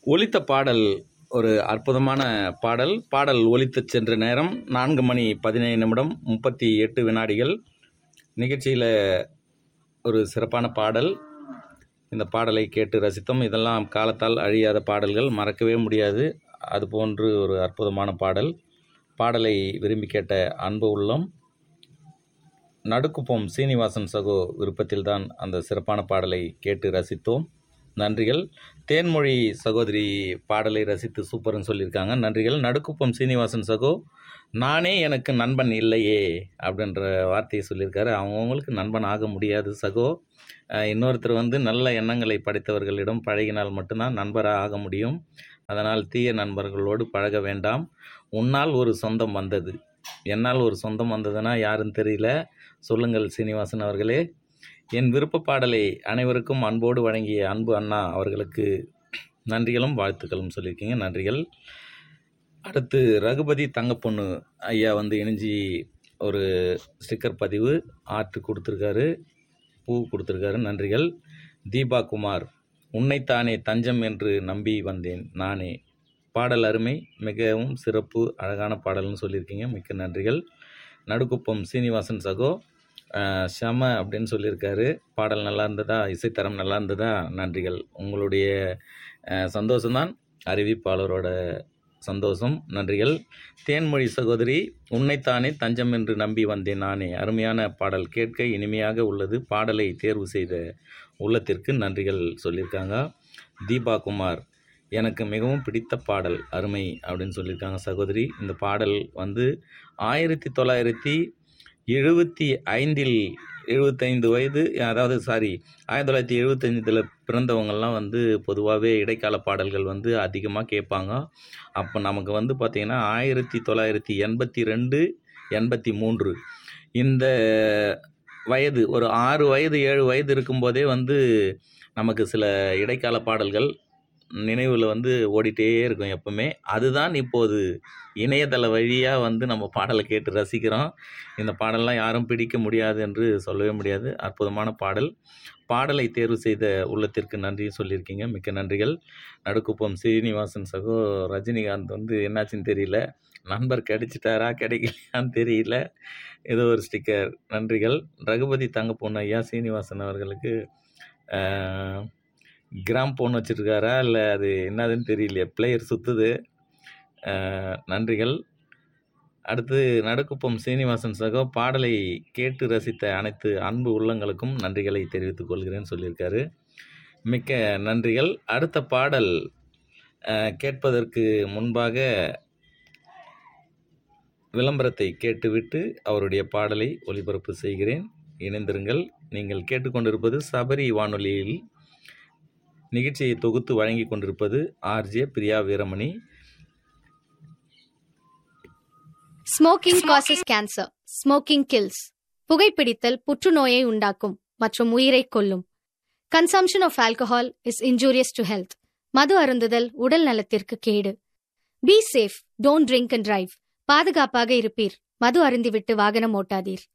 ஒலித்த பாடல் ஒரு அற்புதமான பாடல் பாடல் ஒலித்துச் சென்ற நேரம் நான்கு மணி பதினேழு நிமிடம் முப்பத்தி எட்டு வினாடிகள் நிகழ்ச்சியில் ஒரு சிறப்பான பாடல் இந்த பாடலை கேட்டு ரசித்தோம் இதெல்லாம் காலத்தால் அழியாத பாடல்கள் மறக்கவே முடியாது அதுபோன்று ஒரு அற்புதமான பாடல் பாடலை விரும்பி கேட்ட அன்பு உள்ளம் நடுக்குப்போம் சீனிவாசன் சகோ விருப்பத்தில்தான் அந்த சிறப்பான பாடலை கேட்டு ரசித்தோம் நன்றிகள் தேன்மொழி சகோதரி பாடலை ரசித்து சூப்பர்னு சொல்லியிருக்காங்க நன்றிகள் நடுக்குப்பம் சீனிவாசன் சகோ நானே எனக்கு நண்பன் இல்லையே அப்படின்ற வார்த்தையை சொல்லியிருக்காரு அவங்கவுங்களுக்கு நண்பன் ஆக முடியாது சகோ அஹ் இன்னொருத்தர் வந்து நல்ல எண்ணங்களை படைத்தவர்களிடம் பழகினால் மட்டும்தான் நண்பராக ஆக முடியும் அதனால் தீய நண்பர்களோடு பழக வேண்டாம் உன்னால் ஒரு சொந்தம் வந்தது என்னால் ஒரு சொந்தம் வந்ததுன்னா யாருன்னு தெரியல சொல்லுங்கள் சீனிவாசன் அவர்களே என் விருப்ப பாடலை அனைவருக்கும் அன்போடு வழங்கிய அன்பு அண்ணா அவர்களுக்கு நன்றிகளும் வாழ்த்துக்களும் சொல்லியிருக்கீங்க நன்றிகள் அடுத்து ரகுபதி தங்கப்பொண்ணு ஐயா வந்து இணைஞ்சி ஒரு ஸ்டிக்கர் பதிவு ஆர்ட் கொடுத்துருக்காரு பூ கொடுத்துருக்காரு நன்றிகள் தீபா குமார் உன்னைத்தானே தஞ்சம் என்று நம்பி வந்தேன் நானே பாடல் அருமை மிகவும் சிறப்பு அழகான பாடல்னு சொல்லியிருக்கீங்க மிக்க நன்றிகள் நடுக்குப்பம் சீனிவாசன் சகோ அஹ், செம அப்படின்னு சொல்லியிருக்காரு பாடல் நல்லா இருந்ததா இசைத்தரம் நல்லா இருந்ததா நன்றிகள் உங்களுடைய அஹ், சந்தோஷம்தான் அறிவிப்பாளரோட சந்தோஷம் நன்றிகள் தேன்மொழி சகோதரி உன்னைத்தானே தஞ்சம் என்று நம்பி வந்தேன் நானே அருமையான பாடல் கேட்க இனிமையாக உள்ளது பாடலை தேர்வு செய்த உள்ளத்திற்கு நன்றிகள் சொல்லியிருக்காங்க தீபா குமார் எனக்கு மிகவும் பிடித்த பாடல் அருமை அப்படின்னு சொல்லியிருக்காங்க சகோதரி இந்த பாடல் வந்து ஆயிரத்தி தொள்ளாயிரத்தி எழுபத்தி ஐந்தில் எழுபத்தைந்து வயது அதாவது சாரி ஆயிரத்தி தொள்ளாயிரத்தி எழுபத்தஞ்சில் பிறந்தவங்கெல்லாம் வந்து பொதுவாகவே இடைக்கால பாடல்கள் வந்து அதிகமாக கேட்பாங்க அப்போ நமக்கு வந்து பார்த்திங்கன்னா ஆயிரத்தி தொள்ளாயிரத்தி எண்பத்தி ரெண்டு எண்பத்தி மூன்று இந்த வயது ஒரு ஆறு வயது ஏழு வயது இருக்கும்போதே வந்து நமக்கு சில இடைக்கால பாடல்கள் நினைவில் வந்து ஓடிட்டே இருக்கும் எப்பவுமே அதுதான் இப்போது இணையதள வழியாக வந்து நம்ம பாடலை கேட்டு ரசிக்கிறோம் இந்த பாடல்லாம் யாரும் பிடிக்க முடியாது என்று சொல்லவே முடியாது அற்புதமான பாடல் பாடலை தேர்வு செய்த உள்ளத்திற்கு நன்றி சொல்லியிருக்கீங்க மிக்க நன்றிகள் நடுக்குப்பம் சீனிவாசன் சகோ ரஜினிகாந்த் வந்து என்னாச்சுன்னு தெரியல நண்பர் கிடைச்சிட்டாரா கிடைக்கலையான்னு தெரியல ஏதோ ஒரு ஸ்டிக்கர் நன்றிகள் ரகுபதி தங்க பொண்ணு ஐயா சீனிவாசன் அவர்களுக்கு ஆஹ், கிராம் போன் வச்சுருக்காரா இல்லை அது என்னதுன்னு தெரியலையே பிளேயர் சுற்றுது ஆஹ், நன்றிகள் அடுத்து நடுக்குப்பம் சீனிவாசன் சகோ பாடலை கேட்டு ரசித்த அனைத்து அன்பு உள்ளங்களுக்கும் நன்றிகளை தெரிவித்துக் கொள்கிறேன்னு சொல்லியிருக்காரு மிக்க நன்றிகள் அடுத்த பாடல் அஹ், கேட்பதற்கு முன்பாக விளம்பரத்தை கேட்டுவிட்டு அவருடைய பாடலை ஒளிபரப்பு செய்கிறேன் இணைந்திருங்கள் நீங்கள் கேட்டுக்கொண்டிருப்பது சபரி வானொலியில் நிகழ்ச்சியை தொகுத்து வழங்கி கொண்டிருப்பது RJ Priya Veeramani smoking causes cancer smoking kills புகைப்பிடித்தல் புற்றுநோயை உண்டாக்கும் மற்றும் உயிரை கொல்லும் consumption of alcohol is injurious to health மது அருந்துதல் உடல் நலத்திற்கு கேடு be safe don't drink and drive பாதுகாப்பாக இருப்பீர் மது அருந்திவிட்டு வாகனம் ஓட்டாதீர்